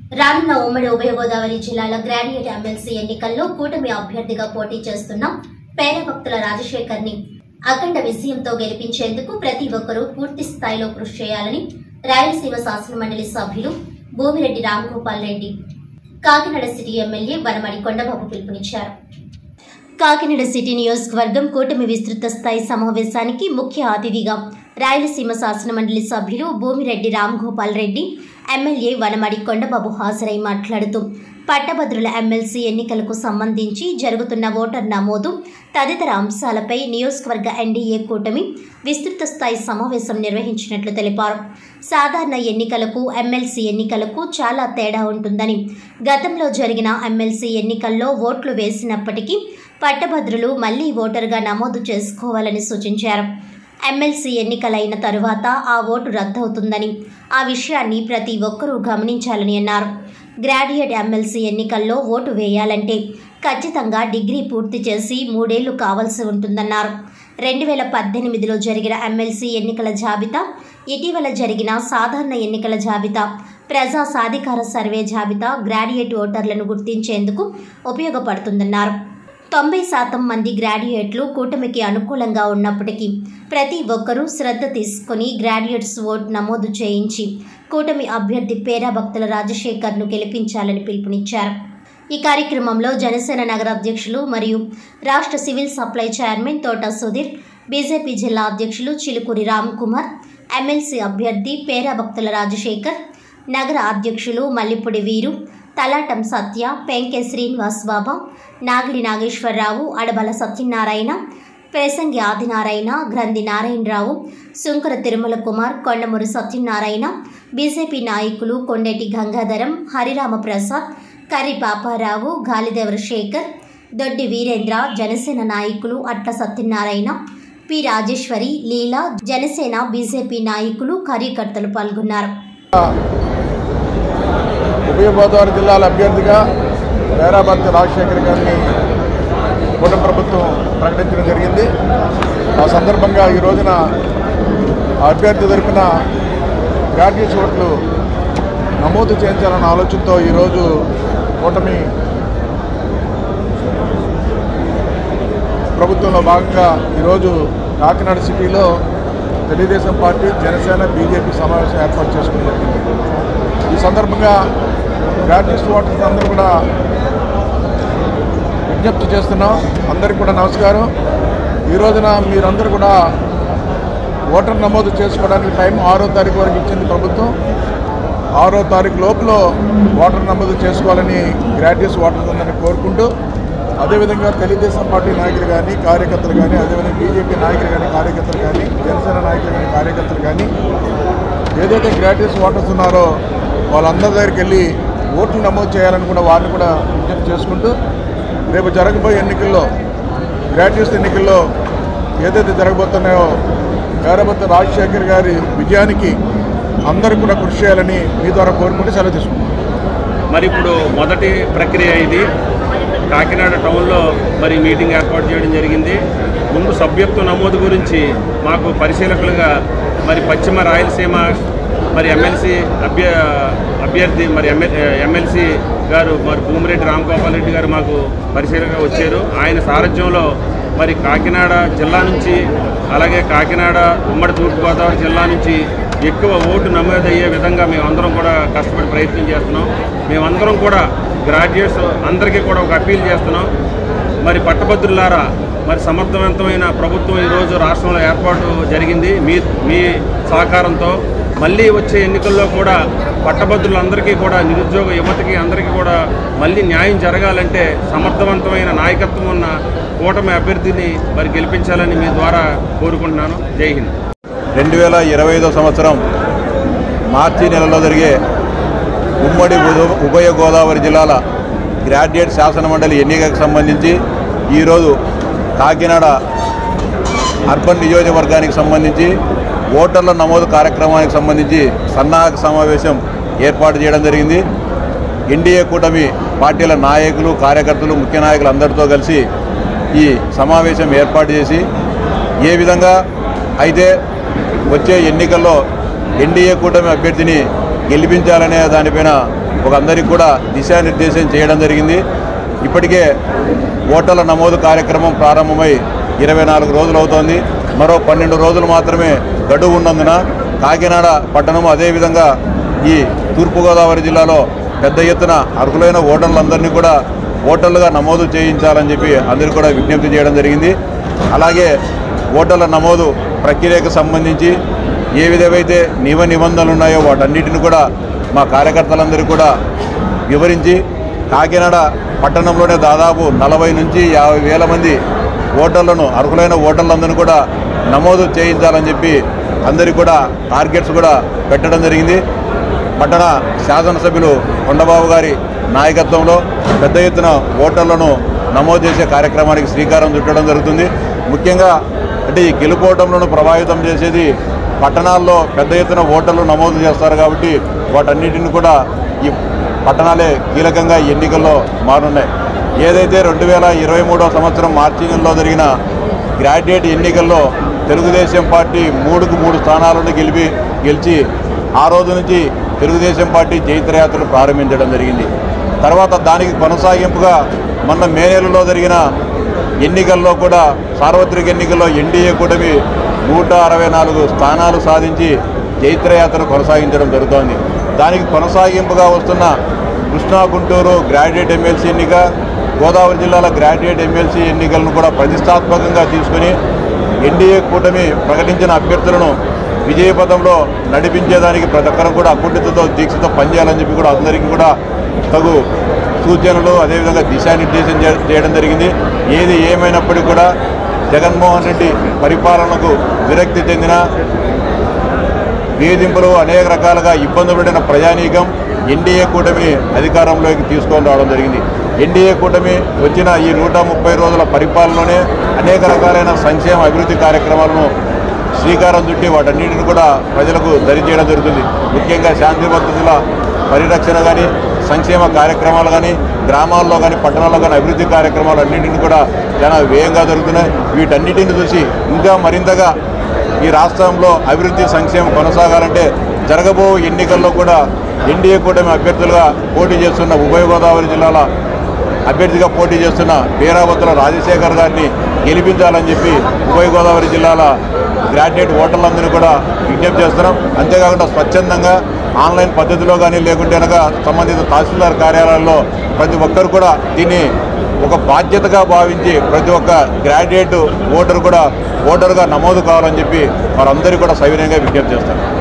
రానున్న ఉమ్మడి ఉభయ గోదావరి జిల్లాల గ్రాడ్యుయేట్ ఎమ్మెల్సీ ఎన్నికల్లో కూటమి అభ్యర్థిగా పోటీ చేస్తున్న పేరభక్తుల రాజశేఖర్ ని అఖండ విజయంతో గెలిపించేందుకు ప్రతి ఒక్కరూ పూర్తి స్థాయిలో కృషి చేయాలని రాయలసీమ శాసనమండలి సభ్యులు భూమిరెడ్డి రామగోపాల్ రెడ్డి కాకినాడ సిటీ ఎమ్మెల్యే వనమడి కొండబాబు పిలుపునిచ్చారు కాకినాడ సిటీ నియోజకవర్గం కూటమి విస్తృత స్థాయి సమావేశానికి ముఖ్య అతిథిగా రాయలసీమ శాసనమండలి సభ్యులు భూమిరెడ్డి రామ్గోపాల్ రెడ్డి ఎమ్మెల్యే వనమడి కొండబాబు హాజరై మాట్లాడుతూ పట్టభద్రుల ఎమ్మెల్సీ ఎన్నికలకు సంబంధించి జరుగుతున్న ఓటర్ నమోదు తదితర అంశాలపై నియోజకవర్గ ఎన్డీఏ కూటమి విస్తృత స్థాయి సమావేశం నిర్వహించినట్లు తెలిపారు సాధారణ ఎన్నికలకు ఎమ్మెల్సీ ఎన్నికలకు చాలా తేడా ఉంటుందని గతంలో జరిగిన ఎమ్మెల్సీ ఎన్నికల్లో ఓట్లు వేసినప్పటికీ పట్టభద్రులు మళ్లీ ఓటరుగా నమోదు చేసుకోవాలని సూచించారు ఎమ్మెల్సీ ఎన్నికలైన తరువాత ఆ ఓటు రద్దవుతుందని ఆ విషయాన్ని ప్రతి ఒక్కరూ గమనించాలని అన్నారు గ్రాడ్యుయేట్ ఎమ్మెల్సీ ఎన్నికల్లో ఓటు వేయాలంటే ఖచ్చితంగా డిగ్రీ పూర్తి చేసి మూడేళ్లు కావాల్సి ఉంటుందన్నారు రెండు వేల పద్దెనిమిదిలో జరిగిన ఎమ్మెల్సీ ఎన్నికల జాబితా ఇటీవల జరిగిన సాధారణ ఎన్నికల జాబితా ప్రజా సాధికార సర్వే జాబితా గ్రాడ్యుయేట్ ఓటర్లను గుర్తించేందుకు ఉపయోగపడుతుందన్నారు తొంభై శాతం మంది గ్రాడ్యుయేట్లు కూటమికి అనుకూలంగా ఉన్నప్పటికీ ప్రతి ఒక్కరూ శ్రద్ధ తీసుకుని గ్రాడ్యుయేట్స్ ఓట్ నమోదు చేయించి కూటమి అభ్యర్థి పేరా భక్తుల రాజశేఖర్ను గెలిపించాలని పిలుపునిచ్చారు ఈ కార్యక్రమంలో జనసేన నగర అధ్యక్షులు మరియు రాష్ట్ర సివిల్ సప్లై చైర్మన్ తోట సుధీర్ బీజేపీ జిల్లా అధ్యక్షులు చిలుకూరి రామ్ కుమార్ ఎమ్మెల్సీ అభ్యర్థి పేరా భక్తుల రాజశేఖర్ నగర అధ్యక్షులు మల్లిపూడి వీరు తలాటం సత్య పెంకె శ్రీనివాస్ బాబా నాగిడి నాగేశ్వరరావు అడబల సత్యనారాయణ ప్రసంగి ఆదినారాయణ గ్రంథి నారాయణరావు సుంకర తిరుమల కుమార్ కొండమూరి సత్యనారాయణ బీజేపీ నాయకులు కొండేటి గంగాధరం హరిరామ ప్రసాద్ కర్రి పాపారావు గాలిదేవర శేఖర్ దొడ్డి వీరేంద్ర జనసేన నాయకులు అట్ల సత్యనారాయణ పి రాజేశ్వరి లీలా జనసేన బీజేపీ నాయకులు కార్యకర్తలు పాల్గొన్నారు ఉభయ గోదావరి జిల్లాల అభ్యర్థిగా వేరాభర్తి రాజశేఖర్ గారిని కూటమి ప్రభుత్వం ప్రకటించడం జరిగింది ఆ సందర్భంగా ఈ రోజున ఆ అభ్యర్థి తరపున గ్రాడ్యుయేట్స్ ఓట్లు నమోదు చేయించాలన్న ఆలోచనతో ఈరోజు కూటమి ప్రభుత్వంలో భాగంగా ఈరోజు కాకినాడ సిటీలో తెలుగుదేశం పార్టీ జనసేన బీజేపీ సమావేశం ఏర్పాటు చేసుకోవడం జరిగింది ఈ సందర్భంగా గ్రాడ్యుయేట్స్ ఓటర్స్ అందరూ కూడా విజ్ఞప్తి చేస్తున్నాం అందరికీ కూడా నమస్కారం ఈ రోజున మీరందరూ కూడా ఓటర్ నమోదు చేసుకోవడానికి టైం ఆరో తారీఖు వరకు ఇచ్చింది ప్రభుత్వం ఆరో తారీఖు లోపల ఓటర్ నమోదు చేసుకోవాలని గ్రాడ్యుయేట్స్ ఓటర్స్ అందరినీ కోరుకుంటూ అదేవిధంగా తెలుగుదేశం పార్టీ నాయకులు కానీ కార్యకర్తలు కానీ అదేవిధంగా బీజేపీ నాయకులు కానీ కార్యకర్తలు కానీ జనసేన నాయకులు కానీ కార్యకర్తలు కానీ ఏదైతే గ్రాడ్యుయేట్స్ ఓటర్స్ ఉన్నారో వాళ్ళందరి దగ్గరికి వెళ్ళి ఓట్లు నమోదు చేయాలని కూడా వారిని కూడా విజ్ఞప్తి చేసుకుంటూ రేపు జరగబోయే ఎన్నికల్లో గ్రాడ్యుయేట్స్ ఎన్నికల్లో ఏదైతే జరగబోతున్నాయో గారబత్త రాజశేఖర్ గారి విజయానికి అందరూ కూడా కృషి చేయాలని మీ ద్వారా కోరుకుంటూ సెలవు తీసుకుంటాం మరి ఇప్పుడు మొదటి ప్రక్రియ ఇది కాకినాడ టౌన్లో మరి మీటింగ్ ఏర్పాటు చేయడం జరిగింది ముందు సభ్యత్వ నమోదు గురించి మాకు పరిశీలకులుగా మరి పశ్చిమ రాయలసీమ మరి ఎమ్మెల్సీ అభ్య అభ్యర్థి మరి ఎమ్మె ఎమ్మెల్సీ గారు మరి భూమిరెడ్డి రామగోపాల్ రెడ్డి గారు మాకు పరిశీలనగా వచ్చారు ఆయన సారథ్యంలో మరి కాకినాడ జిల్లా నుంచి అలాగే కాకినాడ ఉమ్మడి తూర్పుగోదావరి జిల్లా నుంచి ఎక్కువ ఓటు నమోదయ్యే విధంగా మేమందరం కూడా కష్టపడి ప్రయత్నం చేస్తున్నాం మేమందరం కూడా గ్రాడ్యుయేట్స్ అందరికీ కూడా ఒక అప్పీల్ చేస్తున్నాం మరి పట్టభద్రులారా మరి సమర్థవంతమైన ప్రభుత్వం ఈరోజు రాష్ట్రంలో ఏర్పాటు జరిగింది మీ మీ సహకారంతో మళ్ళీ వచ్చే ఎన్నికల్లో కూడా పట్టభద్రులందరికీ కూడా నిరుద్యోగ యువతకి అందరికీ కూడా మళ్ళీ న్యాయం జరగాలంటే సమర్థవంతమైన నాయకత్వం ఉన్న కూటమి అభ్యర్థిని మరి గెలిపించాలని మీ ద్వారా కోరుకుంటున్నాను జై హింద్ రెండు వేల ఇరవై ఐదో సంవత్సరం మార్చి నెలలో జరిగే ఉమ్మడి ఉద- ఉభయ గోదావరి జిల్లాల గ్రాడ్యుయేట్ శాసనమండలి ఎన్నికకు సంబంధించి ఈరోజు కాకినాడ అర్బన్ నియోజకవర్గానికి సంబంధించి ఓటర్ల నమోదు కార్యక్రమానికి సంబంధించి సన్నాహక సమావేశం ఏర్పాటు చేయడం జరిగింది ఎన్డీఏ కూటమి పార్టీల నాయకులు కార్యకర్తలు ముఖ్య నాయకులు అందరితో కలిసి ఈ సమావేశం ఏర్పాటు చేసి ఏ విధంగా అయితే వచ్చే ఎన్నికల్లో ఎన్డీఏ కూటమి అభ్యర్థిని గెలిపించాలనే దానిపైన ఒక అందరికీ కూడా దిశానిర్దేశం చేయడం జరిగింది ఇప్పటికే ఓటర్ల నమోదు కార్యక్రమం ప్రారంభమై ఇరవై నాలుగు రోజులు అవుతోంది మరో పన్నెండు రోజులు మాత్రమే గడువు ఉన్నందున కాకినాడ పట్టణం అదేవిధంగా ఈ తూర్పుగోదావరి జిల్లాలో పెద్ద ఎత్తున అర్హులైన ఓటర్లందరినీ కూడా ఓటర్లుగా నమోదు చేయించాలని చెప్పి అందరికీ కూడా విజ్ఞప్తి చేయడం జరిగింది అలాగే ఓటర్ల నమోదు ప్రక్రియకు సంబంధించి ఏ విధమైతే నియమ నిబంధనలు ఉన్నాయో వాటన్నిటిని కూడా మా కార్యకర్తలందరూ కూడా వివరించి కాకినాడ పట్టణంలోనే దాదాపు నలభై నుంచి యాభై వేల మంది ఓటర్లను అర్హులైన ఓటర్లందరినీ కూడా నమోదు చేయించాలని చెప్పి అందరికీ కూడా టార్గెట్స్ కూడా పెట్టడం జరిగింది పట్టణ శాసనసభ్యులు కొండబాబు గారి నాయకత్వంలో పెద్ద ఎత్తున ఓటర్లను నమోదు చేసే కార్యక్రమానికి శ్రీకారం చుట్టడం జరుగుతుంది ముఖ్యంగా అంటే ఈ గెలుపోవటంలో ప్రభావితం చేసేది పట్టణాల్లో పెద్ద ఎత్తున ఓటర్లు నమోదు చేస్తారు కాబట్టి వాటన్నిటిని కూడా ఈ పట్టణాలే కీలకంగా ఈ ఎన్నికల్లో మారున్నాయి ఏదైతే రెండు వేల ఇరవై మూడో సంవత్సరం మార్చి నెలలో జరిగిన గ్రాడ్యుయేట్ ఎన్నికల్లో తెలుగుదేశం పార్టీ మూడుకు మూడు స్థానాలను గెలిపి గెలిచి ఆ రోజు నుంచి తెలుగుదేశం పార్టీ జైత్రయాత్రను ప్రారంభించడం జరిగింది తర్వాత దానికి కొనసాగింపుగా మొన్న మే నెలలో జరిగిన ఎన్నికల్లో కూడా సార్వత్రిక ఎన్నికల్లో ఎన్డీఏ కూటమి నూట అరవై నాలుగు స్థానాలు సాధించి జైత్రయాత్రను కొనసాగించడం జరుగుతోంది దానికి కొనసాగింపుగా వస్తున్న కృష్ణా గుంటూరు గ్రాడ్యుయేట్ ఎమ్మెల్సీ ఎన్నిక గోదావరి జిల్లాల గ్రాడ్యుయేట్ ఎమ్మెల్సీ ఎన్నికలను కూడా ప్రతిష్టాత్మకంగా తీసుకుని ఎన్డీఏ కూటమి ప్రకటించిన అభ్యర్థులను విజయపథంలో నడిపించేదానికి ప్రతి ఒక్కరు కూడా అకుంఠితతో దీక్షతో పనిచేయాలని చెప్పి కూడా అందరికీ కూడా తగు సూచనలు అదేవిధంగా దిశానిర్దేశం చే- చేయడం జరిగింది ఏది ఏమైనప్పటికీ కూడా జగన్మోహన్ రెడ్డి పరిపాలనకు విరక్తి చెందిన వేధింపులు అనేక రకాలుగా ఇబ్బందులు పడిన ప్రజానీకం ఎన్డీఏ కూటమిని అధికారంలోకి తీసుకొని రావడం జరిగింది ఎన్డీఏ కూటమి వచ్చిన ఈ నూట ముప్పై రోజుల పరిపాలనలోనే అనేక రకాలైన సంక్షేమ అభివృద్ధి కార్యక్రమాలను శ్రీకారం చుట్టి వాటన్నిటిని కూడా ప్రజలకు దరిచేయడం జరుగుతుంది ముఖ్యంగా శాంతి భద్రతల పరిరక్షణ కానీ సంక్షేమ కార్యక్రమాలు కానీ గ్రామాల్లో కానీ పట్టణాల్లో కానీ అభివృద్ధి కార్యక్రమాలు అన్నింటిని కూడా చాలా వేగంగా జరుగుతున్నాయి వీటన్నిటిని చూసి ఇంకా మరింతగా ఈ రాష్ట్రంలో అభివృద్ధి సంక్షేమం కొనసాగాలంటే జరగబో ఎన్నికల్లో కూడా ఎన్డీఏ కూటమి అభ్యర్థులుగా పోటీ చేస్తున్న ఉభయ గోదావరి జిల్లాల అభ్యర్థిగా పోటీ చేస్తున్న వీరావతుల రాజశేఖర్ గారిని గెలిపించాలని చెప్పి ఉభయ గోదావరి జిల్లాల గ్రాడ్యుయేట్ ఓటర్లందరినీ కూడా విజ్ఞప్తి చేస్తున్నాం అంతేకాకుండా స్వచ్ఛందంగా ఆన్లైన్ పద్ధతిలో కానీ లేకుంటే కనుక సంబంధిత తహసీల్దార్ కార్యాలయాల్లో ప్రతి ఒక్కరు కూడా దీన్ని ఒక బాధ్యతగా భావించి ప్రతి ఒక్క గ్రాడ్యుయేట్ ఓటర్ కూడా ఓటర్గా నమోదు కావాలని చెప్పి వారందరికీ కూడా సవినయంగా విజ్ఞప్తి చేస్తారు